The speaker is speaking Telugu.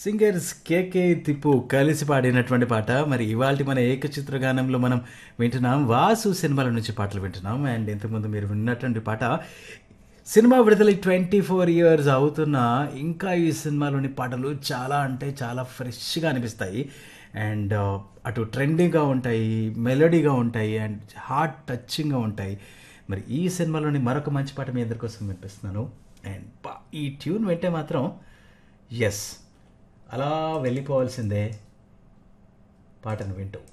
సింగర్స్ కేకే తిప్పు కలిసి పాడినటువంటి పాట మరి ఇవాళ మన ఏకచిత్ర గానంలో మనం వింటున్నాం వాసు సినిమాల నుంచి పాటలు వింటున్నాం అండ్ ఇంతకుముందు మీరు విన్నటువంటి పాట సినిమా విడుదల ట్వంటీ ఫోర్ ఇయర్స్ అవుతున్నా ఇంకా ఈ సినిమాలోని పాటలు చాలా అంటే చాలా ఫ్రెష్గా అనిపిస్తాయి అండ్ అటు ట్రెండింగ్గా ఉంటాయి మెలోడీగా ఉంటాయి అండ్ హార్ట్ టచింగ్గా ఉంటాయి మరి ఈ సినిమాలోని మరొక మంచి పాట మీ అందరి కోసం వినిపిస్తున్నాను అండ్ బా ఈ ట్యూన్ వింటే మాత్రం ఎస్ అలా వెళ్ళిపోవాల్సిందే పాటను వింటూ